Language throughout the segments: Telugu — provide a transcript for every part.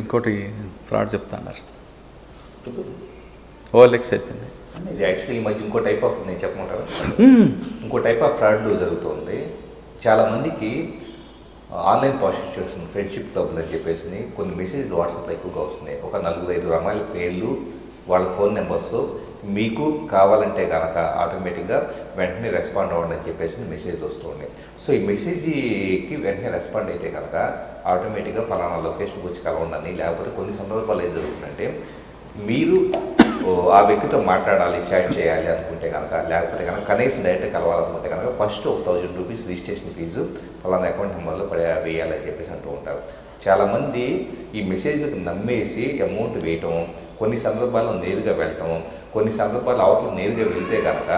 ఇంకోటి ఫ్రాడ్ చెప్తున్నారు ఓఎల్ఎక్స్ అయిపోయింది ఇది యాక్చువల్లీ ఈ మధ్య ఇంకో టైప్ ఆఫ్ నేను చెప్పమంటాను ఇంకో టైప్ ఆఫ్ ఫ్రాడ్ జరుగుతుంది చాలామందికి ఆన్లైన్ ప్రాస్టిట్యూషన్ ఫ్రెండ్షిప్ క్లబ్లు అని చెప్పేసి కొన్ని మెసేజ్లు వాట్సాప్లో ఎక్కువగా వస్తున్నాయి ఒక నలుగురు ఐదు అమ్మాయిల పేర్లు వాళ్ళ ఫోన్ నెంబర్స్ మీకు కావాలంటే కనుక ఆటోమేటిక్గా వెంటనే రెస్పాండ్ అవ్వండి అని చెప్పేసి మెసేజ్లు వస్తూ ఉన్నాయి సో ఈ మెసేజ్కి వెంటనే రెస్పాండ్ అయితే కనుక ఆటోమేటిక్గా ఫలానా లొకేషన్కి వచ్చి కలవండి లేకపోతే కొన్ని సందర్భాలు ఏం జరుగుతుందంటే మీరు ఓ, ఆ వ్యక్తితో మాట్లాడాలి చాట్ చేయాలి అనుకుంటే కనుక లేకపోతే కనుక కనీసం డైరెక్ట్ కలవాలనుకుంటే కనుక ఫస్ట్ ఒక థౌజండ్ రూపీస్ రిజిస్ట్రేషన్ ఫీజు ఫలానా అకౌంట్ నెంబర్లో పడే వేయాలని చెప్పేసి అంటూ ఉంటారు చాలామంది ఈ మెసేజ్లకు నమ్మేసి అమౌంట్ వేయటం కొన్ని సందర్భాల్లో నేరుగా వెళ్ళటం కొన్ని సందర్భాల్లో అవతల నేరుగా వెళ్తే కనుక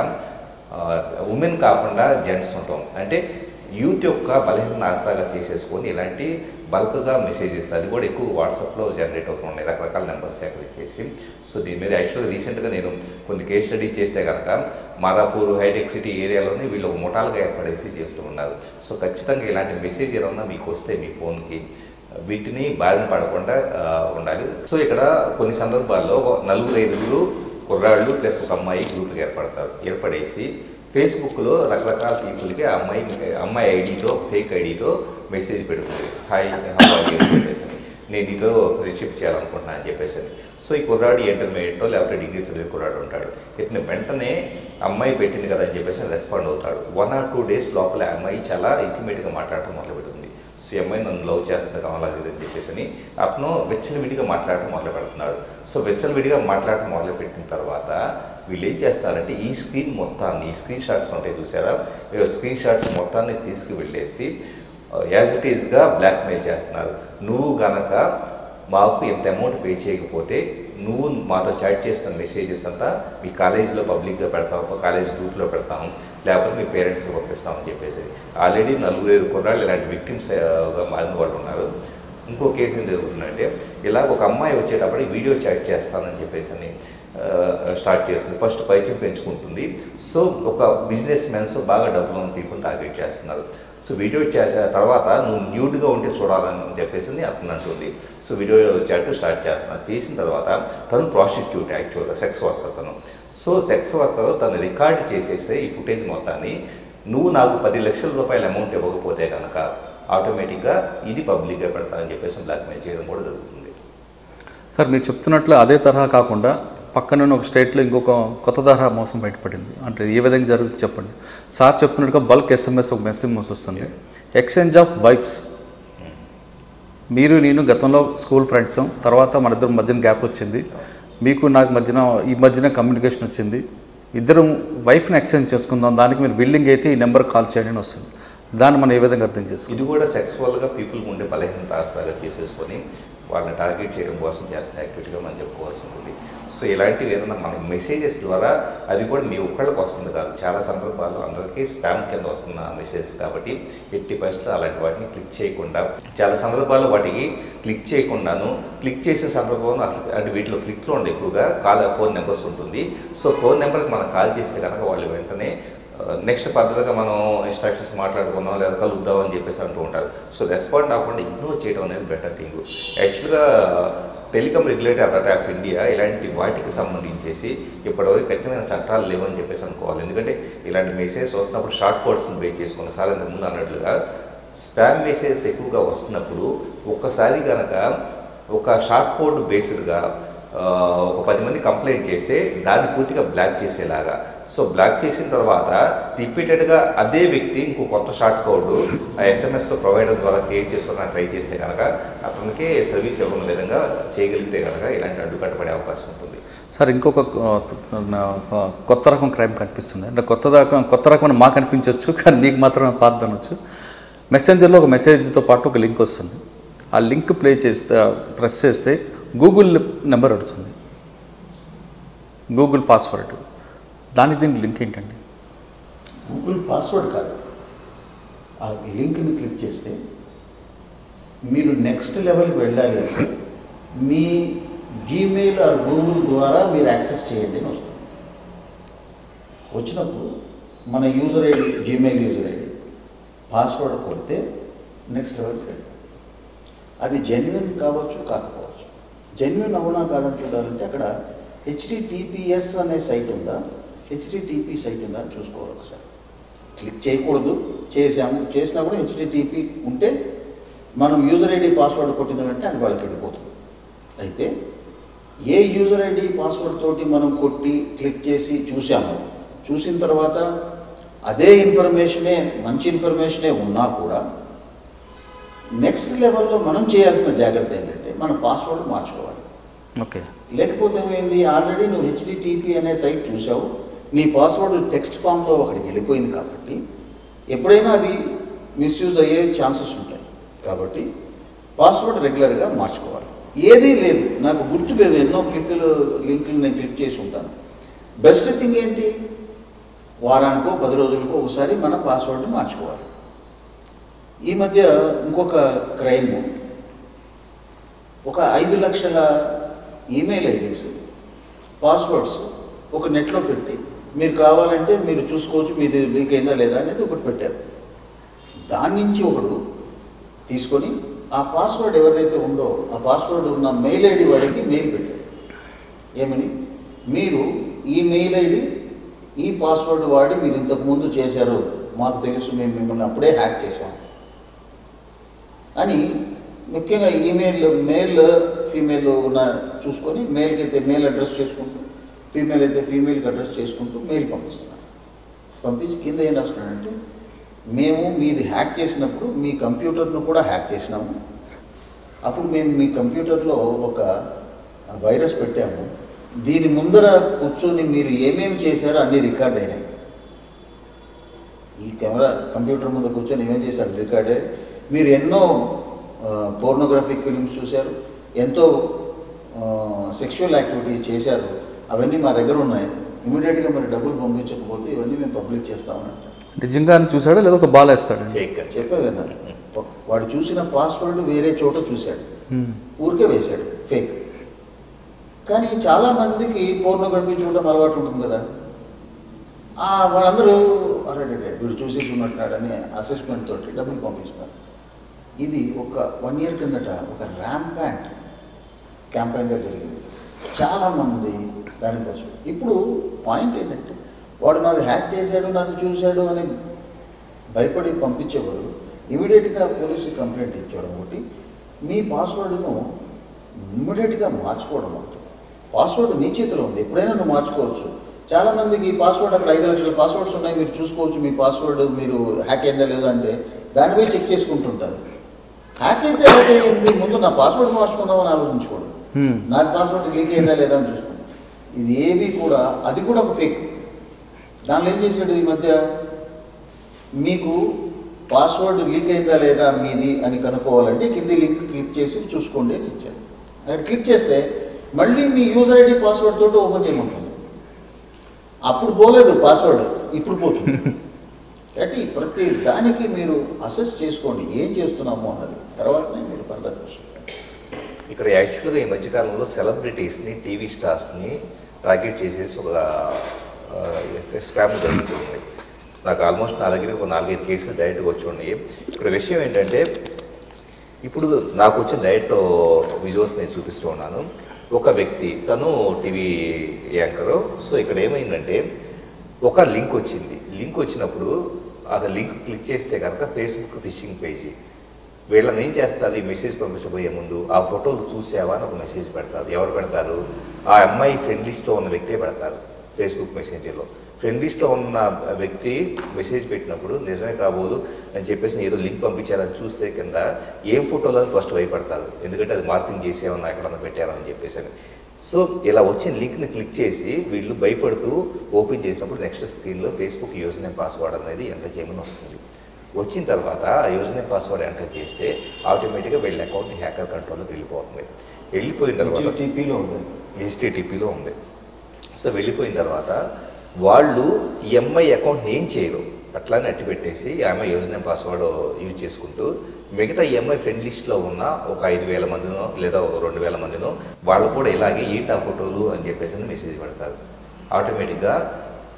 ఉమెన్ కాకుండా జెంట్స్ ఉంటాం అంటే యూత్ యొక్క బలహీన ఆస్తాగా చేసేసుకొని ఇలాంటి బల్క్గా మెసేజెస్ అది కూడా ఎక్కువ వాట్సాప్లో జనరేట్ అవుతున్నాయి రకరకాల నెంబర్స్ సేకరించేసి సో దీని మీద యాక్చువల్గా రీసెంట్గా నేను కొన్ని కేస్ స్టడీ చేస్తే కనుక మాదాపూర్ హైటెక్ సిటీ ఏరియాలోనే వీళ్ళు ఒక ముఠాలుగా ఏర్పడేసి చేస్తూ ఉన్నారు సో ఖచ్చితంగా ఇలాంటి మెసేజ్ ఏమన్నా మీకు వస్తే మీ ఫోన్కి వీటిని బారిన పడకుండా ఆ, ఉండాలి సో ఇక్కడ కొన్ని సందర్భాల్లో ఒక నలుగురు ఐదుగురు కుర్రాళ్ళు ప్లస్ ఒక అమ్మాయి గ్రూప్కి ఏర్పడతారు ఏర్పడేసి ఫేస్బుక్లో రకరకాల పీపుల్కి ఆ అమ్మాయి అమ్మాయి ఐడితో ఫేక్ ఐడితో మెసేజ్ పెడుతుంది హాయ్ how are you అని చెప్పేసి నేను నీతో ఫ్రెండ్షిప్ చేయాలనుకుంటున్నాను అని చెప్పేసి సో ఈ కుర్రాడు ఇంటర్మీడియట్లో లేకపోతే డిగ్రీ చదివే కుర్రాడు ఉంటాడు ఇతను వెంటనే అమ్మాయి పెట్టింది కదా అని చెప్పేసి రెస్పాండ్ అవుతాడు వన్ ఆర్ టూ డేస్ లోపల ఆ అమ్మాయి చాలా ఇంటిమేట్గా మాట్లాడటం మొదలుపెడుతుంది సో ఈ అమ్మాయి నన్ను లవ్ చేస్తుంది కావాలని అని చెప్పేసి అని అతను విడిగా మాట్లాడటం మొదలు పెడుతున్నాడు సో విడిగా మాట్లాడటం మొదలు పెట్టిన తర్వాత వీళ్ళు ఏం చేస్తారంటే ఈ స్క్రీన్ మొత్తాన్ని ఈ స్క్రీన్ షాట్స్ ఉంటాయి చూసారా ఈ స్క్రీన్ షాట్స్ మొత్తాన్ని తీసుకువెళ్ళేసి యాజ్ ఇట్ ఈస్గా బ్లాక్మెయిల్ చేస్తున్నారు నువ్వు గనక మాకు ఇంత అమౌంట్ పే చేయకపోతే నువ్వు మాతో చాట్ చేసిన మెసేజెస్ అంతా మీ కాలేజీలో పబ్లిక్గా పెడతాం కాలేజ్ గ్రూప్లో పెడతాం లేకపోతే మీ పేరెంట్స్కి పంపిస్తామని చెప్పేసి ఆల్రెడీ నలుగురు ఐదు కుర్రాళ్ళు ఇలాంటి విక్టిమ్స్గా మారిన వాళ్ళు ఉన్నారు ఇంకో కేసు ఏం జరుగుతుందంటే ఇలా ఒక అమ్మాయి వచ్చేటప్పుడు వీడియో చాట్ చేస్తానని చెప్పేసి అని స్టార్ట్ చేస్తుంది ఫస్ట్ పరిచయం పెంచుకుంటుంది సో ఒక బిజినెస్ మెన్స్ బాగా డబ్బులు ఉన్న పీపుల్ టార్గెట్ చేస్తున్నారు సో వీడియో చేసే తర్వాత నువ్వు న్యూడ్గా ఉంటే చూడాలని చెప్పేసి అతను అంటుంది సో వీడియో చాట్ స్టార్ట్ చేస్తున్నారు చేసిన తర్వాత తను ప్రాస్టిట్యూట్ యాక్చువల్గా సెక్స్ వర్కర్ తను సో సెక్స్ వర్కర్ తను రికార్డ్ చేసేసే ఈ ఫుటేజ్ మొత్తాన్ని నువ్వు నాకు పది లక్షల రూపాయల అమౌంట్ ఇవ్వకపోతే కనుక ఆటోమేటిక్గా ఇది పబ్లిక్గా పెడతా అని చెప్పేసి బ్లాక్మెయిల్ చేయడం కూడా జరుగుతుంది సార్ మీరు చెప్తున్నట్లు అదే తరహా కాకుండా పక్కన ఒక స్టేట్లో ఇంకొక కొత్త తరహా మోసం బయటపడింది అంటే ఏ విధంగా జరుగుతుంది చెప్పండి సార్ చెప్తున్నట్టుగా బల్క్ ఎస్ఎంఎస్ ఒక ఎస్ఎంఎస్ వస్తుంది ఎక్స్చేంజ్ ఆఫ్ వైఫ్స్ మీరు నేను గతంలో స్కూల్ ఫ్రెండ్స్ తర్వాత మన ఇద్దరు మధ్యన గ్యాప్ వచ్చింది మీకు నాకు మధ్యన ఈ మధ్యన కమ్యూనికేషన్ వచ్చింది ఇద్దరం వైఫ్ని ఎక్స్చేంజ్ చేసుకుందాం దానికి మీరు బిల్డింగ్ అయితే ఈ నెంబర్ కాల్ చేయండి అని వస్తుంది దాన్ని మనం ఏ విధంగా అర్థం చేసుకోవాలి ఇది కూడా సెక్సువల్గా పీపుల్ ఉండే బలహీనత ఆస్తాగా చేసేసుకొని వాళ్ళని టార్గెట్ చేయడం కోసం చేస్తున్న యాక్టివిటీగా మనం చెప్పుకోవాల్సి ఉంటుంది సో ఇలాంటివి ఏదైనా మనకి మెసేజెస్ ద్వారా అది కూడా మీ ఒక్కళ్ళకి వస్తుంది కాదు చాలా సందర్భాల్లో అందరికీ స్పామ్ కింద వస్తున్న మెసేజెస్ కాబట్టి ఎట్టి పరిస్థితుల్లో అలాంటి వాటిని క్లిక్ చేయకుండా చాలా సందర్భాల్లో వాటికి క్లిక్ చేయకుండాను క్లిక్ చేసే సందర్భంలో అసలు అంటే వీటిలో క్లిక్లో ఉండే ఎక్కువగా కాల్ ఫోన్ నెంబర్స్ ఉంటుంది సో ఫోన్ నెంబర్కి మనం కాల్ చేస్తే కనుక వాళ్ళు వెంటనే నెక్స్ట్ ఫర్దర్గా మనం ఇన్స్ట్రక్షన్స్ మాట్లాడుకుందాం లేదా కలుద్దాం అని చెప్పేసి అంటూ ఉంటారు సో రెస్పాండ్ అవ్వకుండా ఇగ్నోర్ చేయడం అనేది బెటర్ థింగ్ యాక్చువల్గా telecom regulator authority of India ఇలాంటి వాటికి సంబంధించేసి ఇప్పటివరకు కఠినమైన చట్టాలు లేవని చెప్పేసి అనుకోవాలి ఎందుకంటే ఇలాంటి మెసేజ్ వస్తున్నప్పుడు షార్ట్ కోడ్స్ని బేస్ చేసుకుని సార్ ఇంతకుముందు అన్నట్లుగా స్పామ్ మెసేజ్ ఎక్కువగా వస్తున్నప్పుడు ఒక్కసారి కనుక ఒక షార్ట్ కోడ్ బేస్డ్గా ఆ, ఒక పది మంది కంప్లైంట్ చేస్తే దాన్ని పూర్తిగా బ్లాక్ చేసేలాగా సో బ్లాక్ చేసిన తర్వాత రిపీటెడ్గా అదే వ్యక్తి ఇంకో కొత్త షార్ట్ కోడ్ ఆ ఎస్ఎంఎస్ ప్రొవైడర్ ద్వారా క్రియేట్ చేసుకోవడానికి ట్రై చేస్తే కనుక అతనికి సర్వీస్ ఇవ్వడం విధంగా చేయగలిగితే కనుక ఇలాంటి అడ్డుకట్టబడే అవకాశం ఉంటుంది సార్ ఇంకొక ఆ, ఆ, కొత్త రకం క్రైమ్ కనిపిస్తుంది అంటే కొత్త రకం కొత్త రకం అని మాకు అనిపించవచ్చు కానీ మీకు మాత్రం పాత అనొచ్చు మెసెంజర్లో ఒక మెసేజ్తో పాటు ఒక లింక్ వస్తుంది ఆ లింక్ ప్లే చేస్తే ప్రెస్ చేస్తే గూగుల్ నెంబర్ అడుగుతుంది గూగుల్ పాస్వర్డ్ దానికి దీనికి లింక్ ఏంటండి గూగుల్ పాస్వర్డ్ కాదు ఆ లింక్ని క్లిక్ చేస్తే మీరు నెక్స్ట్ లెవెల్కి వెళ్ళాలి అంటే మీ జీమెయిల్ ఆర్ గూగుల్ ద్వారా మీరు యాక్సెస్ చేయండి అని వస్తుంది వచ్చినప్పుడు మన user ID Gmail user ID password కొడితే నెక్స్ట్ లెవెల్కి వెళ్తాం అది జెన్యున్ కావచ్చు కాకపోవచ్చు జెన్యున్ అవునా కాదని చూడాలంటే అక్కడ హెచ్డిటిపిఎస్ అనే సైట్ ఉందా హెచ్డిటిపి సైట్ ఉందా అని చూసుకోవాలి ఒకసారి క్లిక్ చేయకూడదు చేసాము చేసినా కూడా హెచ్డిటిపి ఉంటే మనం యూజర్ ఐడి పాస్వర్డ్ కొట్టిన వెంటనే అది వాళ్ళకి వెళ్ళిపోతుంది అయితే ఏ యూజర్ ఐడి పాస్వర్డ్ తోటి మనం కొట్టి క్లిక్ చేసి చూసాము చూసిన తర్వాత అదే ఇన్ఫర్మేషనే మంచి ఇన్ఫర్మేషనే ఉన్నా కూడా నెక్స్ట్ లెవెల్లో మనం చేయాల్సిన జాగ్రత్త ఏంటంటే మన పాస్వర్డ్ మార్చుకోవాలి ఓకే లేకపోతే ఏమైంది ఆల్రెడీ నువ్వు హెచ్డిటిపి అనే సైట్ చూసావు నీ పాస్వర్డ్ టెక్స్ట్ ఫామ్లో అక్కడికి వెళ్ళిపోయింది కాబట్టి ఎప్పుడైనా అది మిస్యూజ్ అయ్యే ఛాన్సెస్ ఉంటాయి కాబట్టి పాస్వర్డ్ రెగ్యులర్గా మార్చుకోవాలి ఏదీ లేదు నాకు గుర్తు లేదు ఎన్నో క్లిక్లు లింకులు నేను క్లిక్ చేసి ఉంటాను బెస్ట్ థింగ్ ఏంటి వారానికో పది రోజులకో ఒకసారి మన పాస్వర్డ్ మార్చుకోవాలి ఈ మధ్య ఇంకొక క్రైమ్ ఒక ఐదు లక్షల ఈమెయిల్ ఐడీస్ పాస్వర్డ్స్ ఒక నెట్లో పెట్టి మీరు కావాలంటే మీరు చూసుకోవచ్చు మీది లీక్ అయిందా లేదా అనేది ఒకటి పెట్టారు దాని నుంచి ఒకడు తీసుకొని ఆ పాస్వర్డ్ ఎవరిదైతే ఉందో ఆ పాస్వర్డ్ ఉన్న మెయిల్ ఐడి వాడికి మెయిల్ పెట్టాడు ఏమని మీరు ఈ మెయిల్ ఐడి ఈ పాస్వర్డ్ వాడి మీరు ఇంతకు ముందు చేశారు మాకు తెలుసు మేము మిమ్మల్ని అప్పుడే హ్యాక్ చేశాం అని ముఖ్యంగా ఈమెయిల్ మేల్ ఫీమేల్ ఉన్న చూసుకొని మేల్కి అయితే మేల్ అడ్రస్ చేసుకుంటూ ఫీమేల్ అయితే ఫీమేల్కి అడ్రస్ చేసుకుంటూ మెయిల్ పంపిస్తున్నారు పంపించి కింద ఏం రాస్తున్నాడంటే మేము మీది హ్యాక్ చేసినప్పుడు మీ కంప్యూటర్ను కూడా హ్యాక్ చేసినాము అప్పుడు మేము మీ కంప్యూటర్లో ఒక వైరస్ పెట్టాము దీని ముందర కూర్చొని మీరు ఏమేమి చేశారో అన్నీ రికార్డ్ అయినాయి ఈ కెమెరా కంప్యూటర్ ముందు కూర్చొని ఏమేం చేశారు రికార్డే మీరు ఎన్నో పోర్నోగ్రఫిక్ ఫిల్మ్స్ చూశారు ఎంతో సెక్షువల్ యాక్టివిటీ చేశారు అవన్నీ మా దగ్గర ఉన్నాయి ఇమీడియట్గా మరి డబ్బులు పంపించకపోతే ఇవన్నీ మేము పబ్లిక్ చేస్తామని అంటారు నిజంగా అని చూసాడా లేదా ఒక బాల్ వేస్తాడు ఫేక్ చెప్పేది అన్నారు వాడు చూసిన పాస్వర్డ్ వేరే చోట చూశాడు ఊరికే వేశాడు ఫేక్ కానీ చాలా మందికి పోర్నోగ్రఫీ చూడడం అలవాటు ఉంటుంది కదా ఆ వాళ్ళందరూ అరే రే, రే, వీడు చూసేసి ఉన్నట్టున్నాడని అసెస్మెంట్ తోటి డబ్బులు పంపిస్తున్నారు ఇది ఒక వన్ ఇయర్ కిందట ఒక ర్యాంపాంట్ క్యాంపెయిన్గా జరిగింది చాలామంది దానికోసం ఇప్పుడు పాయింట్ ఏంటంటే వాడు నాది హ్యాక్ చేశాడు నాది చూశాడు అని భయపడి పంపించేవారు ఇమీడియట్గా పోలీసు కంప్లైంట్ ఇచ్చేయడం ఒకటి మీ పాస్వర్డ్ను ఇమీడియట్గా మార్చుకోవడం ఒకటి పాస్వర్డ్ నీ చేతిలో ఉంది ఎప్పుడైనా నువ్వు మార్చుకోవచ్చు చాలామందికి పాస్వర్డ్ అక్కడ ఐదు లక్షల పాస్వర్డ్స్ ఉన్నాయి మీరు చూసుకోవచ్చు మీ పాస్వర్డ్ మీరు హ్యాక్ అయిందా లేదా అంటే దాని పోయి చెక్ చేసుకుంటుంటారు హ్యాక్ అయితే హ్యాక్ అయ్యింది ముందు నా పాస్వర్డ్ మార్చుకుందామని ఆలోచించుకోండి Hmm. నాది పాస్వర్డ్ లీక్ అయిందా లేదా అని చూసుకోండి ఇది ఏవి కూడా అది కూడా ఒక ఫేక్ దానిలో ఏం చేశాడు ఈ మధ్య మీకు పాస్వర్డ్ లీక్ అయిందా లేదా మీది అని కనుక్కోవాలంటే కింది లింక్ క్లిక్ చేసి చూసుకోండి అని ఇచ్చాడు అక్కడ క్లిక్ చేస్తే మళ్ళీ మీ యూజర్ ఐడి పాస్వర్డ్ తోటి ఓపెన్ చేయమంటుంది అప్పుడు పోలేదు పాస్వర్డ్ ఇప్పుడు పోతుంది కాబట్టి ప్రతి దానికి మీరు అసెస్ చేసుకోండి ఏం చేస్తున్నాము అన్నది తర్వాతనే మీరు ఫర్దర్ ఇక్కడ యాక్చువల్గా ఈ మధ్యకాలంలో సెలబ్రిటీస్ని టీవీ స్టార్స్ని టార్గెట్ చేసేసి ఒక స్పామ్ జరుగుతుంది నాకు ఆల్మోస్ట్ నా దగ్గర ఒక నాలుగైదు కేసులు డైరెక్ట్గా వచ్చి ఉన్నాయి ఇక్కడ విషయం ఏంటంటే ఇప్పుడు నాకు వచ్చిన డైరెక్ట్ విజువల్స్ నేను చూపిస్తూ ఉన్నాను ఒక వ్యక్తి తను టీవీ యాంకరు సో ఇక్కడ ఏమైందంటే ఒక లింక్ వచ్చింది లింక్ వచ్చినప్పుడు ఆ లింక్ క్లిక్ చేస్తే కనుక ఫేస్బుక్ ఫిషింగ్ పేజీ వీళ్ళని ఏం చేస్తారు ఈ మెసేజ్ పంపించబోయే ముందు ఆ ఫోటోలు చూసావా అని ఒక మెసేజ్ పెడతారు ఎవరు పెడతారు ఆ అమ్మాయి ఫ్రెండ్ లిస్ట్లో ఉన్న వ్యక్తే పెడతారు ఫేస్బుక్ మెసెంజర్లో ఫ్రెండ్ లిస్ట్లో ఉన్న వ్యక్తి మెసేజ్ పెట్టినప్పుడు నిజమే కాబోదు అని చెప్పేసి ఏదో లింక్ పంపించారని చూస్తే కింద ఏం ఫోటోలో ఫస్ట్ భయపడతారు ఎందుకంటే అది మార్కింగ్ చేసేమన్నా ఎక్కడన్నా పెట్టారని చెప్పేసి అని సో ఇలా వచ్చిన లింక్ని క్లిక్ చేసి వీళ్ళు భయపడుతూ ఓపెన్ చేసినప్పుడు నెక్స్ట్ స్క్రీన్లో ఫేస్బుక్ యూజర్ నేమ్ పాస్వర్డ్ అనేది ఎంటర్ చేయమని వస్తుంది వచ్చిన తర్వాత ఆ యూజర్ నేమ్ పాస్వర్డ్ ఎంటర్ చేస్తే ఆటోమేటిక్గా వీళ్ళ అకౌంట్ హ్యాకర్ కంట్రోల్లోకి వెళ్ళిపోతుంది వెళ్ళిపోయిన తర్వాత టీపీలో ఉంది హెచ్టిటిపిలో ఉంది సో వెళ్ళిపోయిన తర్వాత వాళ్ళు ఈ ఎంఐ అకౌంట్ని ఏం చేయరు అట్లానే అట్టి పెట్టేసి ఈ MI user name password use చేసుకుంటూ మిగతా ఈఎంఐ ఫ్రెండ్ లిస్ట్లో ఉన్న ఒక ఐదు వేల మందినో లేదా ఒక రెండు వేల మందినో వాళ్ళు కూడా ఇలాగే ఏంటి ఆ ఫోటోలు అని చెప్పేసి మెసేజ్ పెడతారు ఆటోమేటిక్గా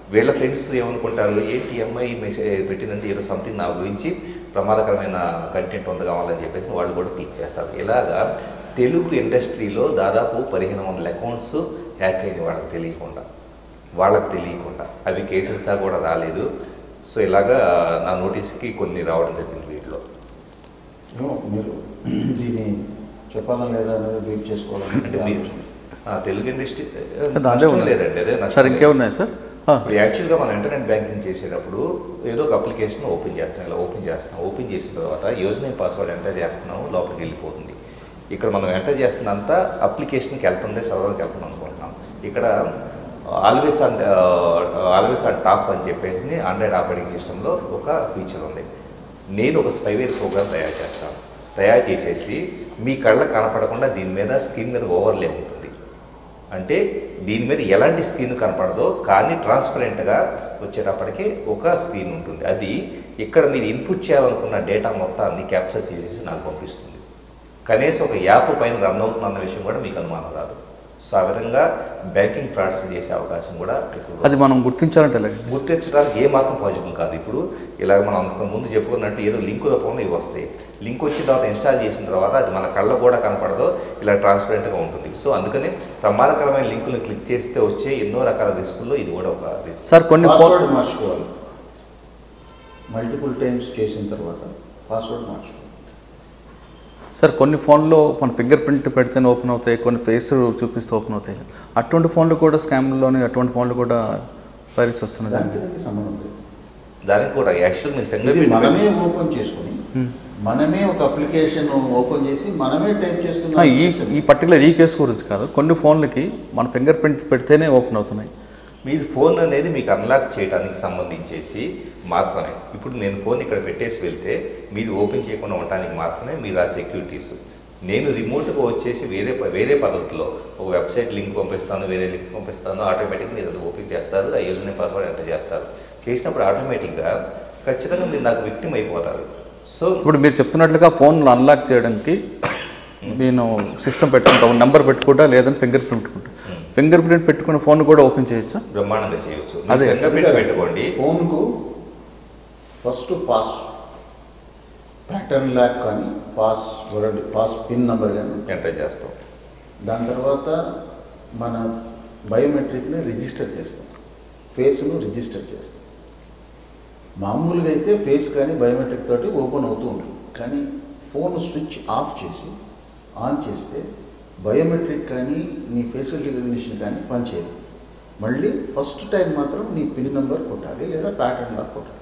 వీళ్ళ ఫ్రెండ్స్ ఏమనుకుంటారు ఏంటి ఈ అమ్మాయి మెసేజ్ పెట్టిందంటే ఏదో సంథింగ్ నా గురించి ప్రమాదకరమైన కంటెంట్ ఉంది కావాలని చెప్పేసి వాళ్ళు కూడా క్లిక్ చేస్తారు ఇలాగా తెలుగు ఇండస్ట్రీలో దాదాపు పదిహేను వందల అకౌంట్స్ హ్యాక్ అయినాయి వాళ్ళకి తెలియకుండా వాళ్ళకి తెలియకుండా అవి కేసెస్గా కూడా రాలేదు సో ఇలాగా నా నోటీస్కి కొన్ని రావడం జరిగింది వీటిలో ఏమో మీరు దీన్ని చెప్పాలా లేదా అనేది బీట్ అంటే చేసుకోవాలని మీరు ఆ, తెలుగు ఇండస్ట్రీ అదే నష్టం ఉన్నాయి లేదండి అదే నష్టం సార్ లేదు. ఇంకేమున్నాయి సార్ ఆ, ఇప్పుడు యాక్చువల్గా మనం ఇంటర్నెట్ బ్యాంకింగ్ చేసేటప్పుడు ఏదో ఒక అప్లికేషన్ ఓపెన్ చేస్తాం ఇలా ఓపెన్ చేస్తాం ఓపెన్ చేసిన తర్వాత యూజర్ నేమ్ పాస్వర్డ్ ఎంటర్ చేస్తున్నాము లోపలికి వెళ్ళిపోతుంది ఇక్కడ మనం ఎంటర్ చేస్తున్నంతా అప్లికేషన్కి వెళ్తుంది సర్వర్కి వెళ్తుంది అనుకుంటున్నాం ఇక్కడ always on always on top అని చెప్పేసి ఆండ్రాయిడ్ ఆపరేటింగ్ సిస్టంలో ఒక ఫీచర్ ఉంది నేను ఒక స్పైవేర్ ప్రోగ్రామ్ తయారు చేస్తాను తయారు చేసేసి మీ కళ్ళకు కనపడకుండా దీని మీద స్క్రీన్ మీద ఓవర్లే ఉంటుంది అంటే దీని మీద ఎలాంటి స్క్రీన్ కనపడదో కానీ ట్రాన్స్పరెంట్గా వచ్చేటప్పటికి ఒక స్క్రీన్ ఉంటుంది అది ఇక్కడ మీరు ఇన్పుట్ చేయాలనుకున్న డేటా మొత్తాన్ని క్యాప్చర్ చేసేసి నాకు పంపిస్తుంది కనీసం ఒక యాప్ పైన రన్ అవుతుంది అన్న విషయం కూడా మీకు అనుమానం రాదు సో ఆ విధంగా బ్యాంకింగ్ ఫ్రాడ్స్ చేసే అవకాశం కూడా ఎక్కువ అది మనం గుర్తించాలంటే ఎలాగ? గుర్తించడానికి ఏ మాత్రం పాసిబుల్ కాదు ఇప్పుడు ఇలాగ మనం అంతకు ముందు చెప్పుకున్నట్టు ఏదో లింక్ రూపంలో ఇవి వస్తాయి లింక్ వచ్చిన తర్వాత ఇన్స్టాల్ చేసిన తర్వాత అది మన కళ్ళకు కూడా కనపడదో ఇలా ట్రాన్స్పరెంట్గా ఉంటుంది సో అందుకని ప్రమాదకరమైన లింకులను క్లిక్ చేస్తే వచ్చే ఎన్నో రకాల రిస్కుల్లో ఇది కూడా ఒక రిస్క్ సార్ కొన్ని ఫోన్ పాస్వర్డ్ మార్చుకోవాలి మల్టిపుల్ టైమ్స్ చేసిన తర్వాత పాస్వర్డ్ మార్చుకోవాలి సార్ కొన్ని ఫోన్లో మన ఫింగర్ ప్రింట్ పెడితేనే ఓపెన్ అవుతాయి కొన్ని ఫేస్ చూపిస్తే ఓపెన్ అవుతాయి అటువంటి ఫోన్లు కూడా స్కామ్లోని అటువంటి ఫోన్లు కూడా వైరస్ వస్తున్నది దానికి దానికి సంబంధం లేదు దానికి కూడా యాక్చువల్ మీరు ఫింగర్ ఇది మనమే ప్రింట్ ఓపెన్ చేసుకుని Hmm. మనమే ఒక అప్లికేషన్ ఓపెన్ చేసి మనమే టైప్ ఆ, చేస్తున్నాం ఈ ఈ పర్టికులర్ ఈ కేసు గురించి కాదు కొన్ని ఫోన్లకి మన ఫింగర్ ప్రింట్ పెడితేనే ఓపెన్ అవుతున్నాయి మీరు ఫోన్ అనేది మీకు అన్లాక్ చేయడానికి సంబంధించేసి మాత్రమే ఇప్పుడు నేను ఫోన్ ఇక్కడ పెట్టేసి వెళ్తే మీరు ఓపెన్ చేయకుండా ఉండడానికి మాత్రమే మీరు ఆ సెక్యూరిటీస్ నేను రిమోట్గా వచ్చేసి వేరే ప- వేరే పద్ధతిలో ఒక వెబ్సైట్ లింక్ పంపిస్తాను వేరే లింక్ పంపిస్తాను ఆటోమేటిక్గా మీరు అది ఓపెన్ చేస్తారు ఆ యూజర్ నేమ్ పాస్వర్డ్ ఎంటర్ చేస్తారు చేసినప్పుడు ఆటోమేటిక్గా ఖచ్చితంగా మీరు నాకు విక్టిమ్ అయిపోతారు సో ఇప్పుడు మీరు చెప్తున్నట్లుగా ఫోన్లు అన్లాక్ చేయడానికి నేను సిస్టమ్ పెట్టుకుంటా నెంబర్ పెట్టుకుంటా లేదని ఫింగర్ ప్రింట్ పెట్టుకుంటా ఫింగర్ ప్రింట్ పెట్టుకున్న ఫోన్ కూడా ఓపెన్ చేయొచ్చా బ్రహ్మాండంగా చేయొచ్చు అదే. ఫింగర్ ప్రింట్ పెట్టుకోండి ఫోన్కు ఫస్ట్ పాస్ ప్యాటర్న్ ల్యాక్ కానీ పాస్వర్డ్ పాస్ పిన్ నెంబర్ కానీ ఎంటర్ చేస్తాం దాని తర్వాత మన బయోమెట్రిక్ని రిజిస్టర్ చేస్తాం ఫేస్ను రిజిస్టర్ చేస్తాం మామూలుగా అయితే ఫేస్ కానీ బయోమెట్రిక్ తోటి ఓపెన్ అవుతూ ఉంటుంది కానీ ఫోన్ స్విచ్ ఆఫ్ చేసి ఆన్ చేస్తే బయోమెట్రిక్ కానీ నీ ఫేషియల్ రికగ్నిషన్ కానీ పనిచేయదు మళ్ళీ ఫస్ట్ టైం మాత్రం నీ పిన్ నెంబర్ కొట్టాలి లేదా ప్యాటర్న్ లాక్ కొట్టాలి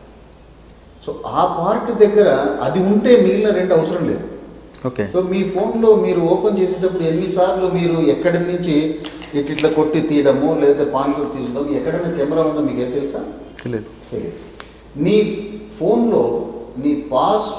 సో ఆ పార్ట్ దగ్గర అది ఉంటే మిగిలిన రెండు అవసరం లేదు ఓకే సో మీ ఫోన్లో మీరు ఓపెన్ చేసేటప్పుడు ఎన్నిసార్లు మీరు ఎక్కడి నుంచి ఇట్లా ఇట్లా కొట్టి తీయడము లేదా పాన్ కొట్టి తీసడము ఎక్కడైనా కెమెరా ఉందో మీకు ఏం తెలుసా తెలియదు తెలియదు నీ ఫోన్లో నీ పాస్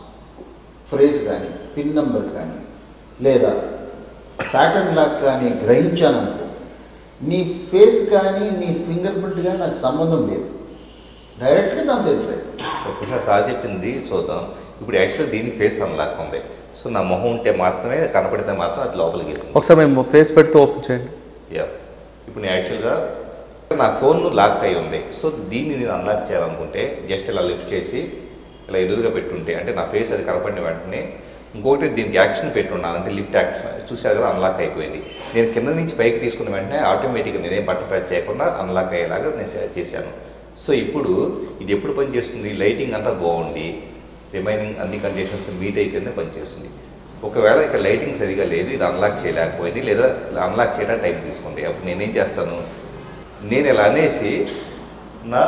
ఫ్రేజ్ కానీ పిన్ నెంబర్ కానీ లేదా ప్యాటర్న్ లాక్ కానీ గ్రహించాననుకో నీ ఫేస్ కానీ నీ ఫింగర్ ప్రింట్ కానీ నాకు సంబంధం లేదు డైరెక్ట్గా దాంతో ఎంటర్ అవుతుంది. ఒకసారి సార్ చెప్పింది చూద్దాం ఇప్పుడు యాక్చువల్గా దీనికి ఫేస్ అన్లాక్ ఉంది సో నా మొహం ఉంటే మాత్రమే కనపడితే మాత్రం అది లోపలికి వెళ్తుంది ఒకసారి మేము ఫేస్ పెడితే ఓపెన్ చేయండి యా ఇప్పుడు నేను యాక్చువల్గా నా ఫోన్ లాక్ అయి ఉంది సో దీన్ని నేను అన్లాక్ చేయాలనుకుంటే జస్ట్ ఇలా లిఫ్ట్ చేసి ఇలా ఎదురుగా పెట్టుంటే అంటే నా ఫేస్ అది కనపడిన వెంటనే ఇంకొకటి దీనికి యాక్షన్ పెట్టున్నాను అంటే లిఫ్ట్ యాక్షన్ చూసారు కదా అన్లాక్ అయిపోయింది నేను కింద నుంచి పైకి తీసుకున్న వెంటనే ఆటోమేటిక్గా నేనేం బట్టన్ ప్రెస్ చేయకుండా అన్లాక్ అయ్యేలాగా నేను చే- చేశాను సో ఇప్పుడు ఇది ఎప్పుడు పనిచేస్తుంది లైటింగ్ అంతా బాగుంది రిమైనింగ్ అన్ని కండిషన్స్ మీట్ అయితేనే పనిచేస్తుంది ఒకవేళ ఇక్కడ లైటింగ్ సరిగా లేదు ఇది అన్లాక్ చేయలేకపోయింది లేదా అన్లాక్ చేయడానికి టైం తీసుకుంది అప్పుడు నేనేం చేస్తాను నేను ఇలా అనేసి నా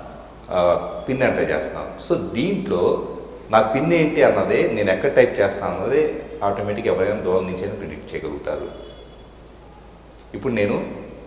పిన్ ఎంటర్ చేస్తాను సో దీంట్లో నా పిన్ ఏంటి అన్నదే నేను ఎక్కడ టైప్ చేస్తాను అన్నదే ఆటోమేటిక్ ఎవరైనా దూరం నుంచి ప్రిడిక్ట్ చేయగలుగుతారు ఇప్పుడు నేను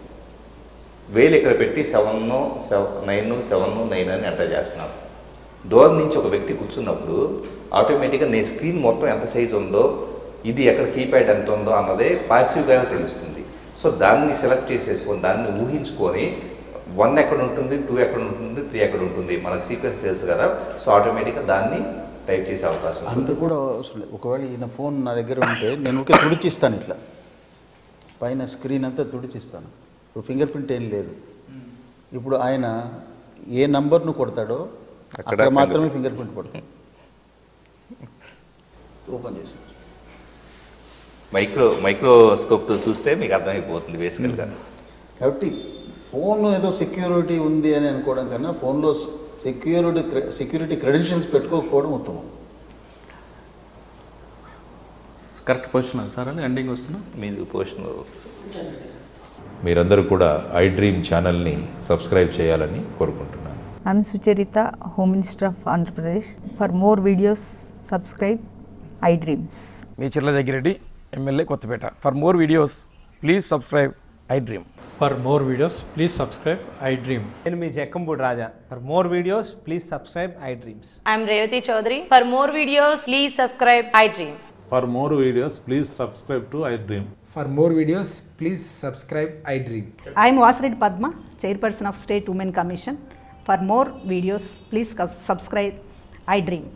వేలు ఇక్కడ పెట్టి సెవెన్ సెవ నైన్ సెవెన్ నైన్ అని ఎంటర్ చేస్తున్నాను దూరం నుంచి ఒక వ్యక్తి కూర్చున్నప్పుడు ఆటోమేటిక్గా నీ స్క్రీన్ మొత్తం ఎంత సైజు ఉందో ఇది ఎక్కడ కీప్యాడ్ ఎంత ఉందో అన్నదే పాసివ్గానే తెలుస్తుంది సో దాన్ని సెలెక్ట్ చేసేసుకొని దాన్ని ఊహించుకొని వన్ ఎక్కడ ఉంటుంది టూ ఎక్కడ ఉంటుంది త్రీ ఎక్కడ ఉంటుంది మనకు సీక్వెన్స్ తెలుసు కదా సో ఆటోమేటిక్గా దాన్ని టైప్ చేసే అవకాశం ఉంది. అంత కూడా అవసరం లేదు ఒకవేళ ఈయన ఫోన్ నా దగ్గర ఉంటే నేను ఊరికే తుడిచిస్తాను ఇట్లా పైన స్క్రీన్ అంతా తుడిచిస్తాను ఇప్పుడు ఫింగర్ ప్రింట్ ఏం లేదు ఇప్పుడు ఆయన ఏ నంబర్ను కొడతాడో అక్కడ అక్కడ మాత్రమే ఫింగర్ ప్రింట్ పడుతుంది ఓపెన్ చేసి మైక్రో మైక్రోస్కోప్తో చూస్తే మీకు అర్థమైపోతుంది బేసికల్గా కాబట్టి ఫోన్ ఏదో సెక్యూరిటీ ఉంది అని అనుకోవడం కన్నా ఫోన్లో సెక్యూరిటీ సెక్యూరిటీ క్రెడెన్షియల్స్ పెట్టుకోకపోవడం ఉత్తమం కరెక్ట్ పొజిషన్ సార్ అని ఎండింగ్ వస్తున్నా మీది పోషన్ మీరందరూ కూడా ఐ డ్రీమ్ ఛానల్ని సబ్స్క్రైబ్ చేయాలని కోరుకుంటున్నాను I'm Sucharita, Home Minister of Andhra Pradesh. For more videos, subscribe iDreams. మీ Chirla Jaggi Reddy MLA Kothapeta for more videos please subscribe iDream For more videos, please subscribe I Dream. నేను మీ Jakkampudi Raja for more videos please subscribe iDreams I'm Revati Chaudhary. For more videos, please subscribe iDream. For more videos, please subscribe to iDream. For more videos, please subscribe iDream. I am Vasireddy Padma, Chairperson of State Women Commission. For more videos, please subscribe iDream.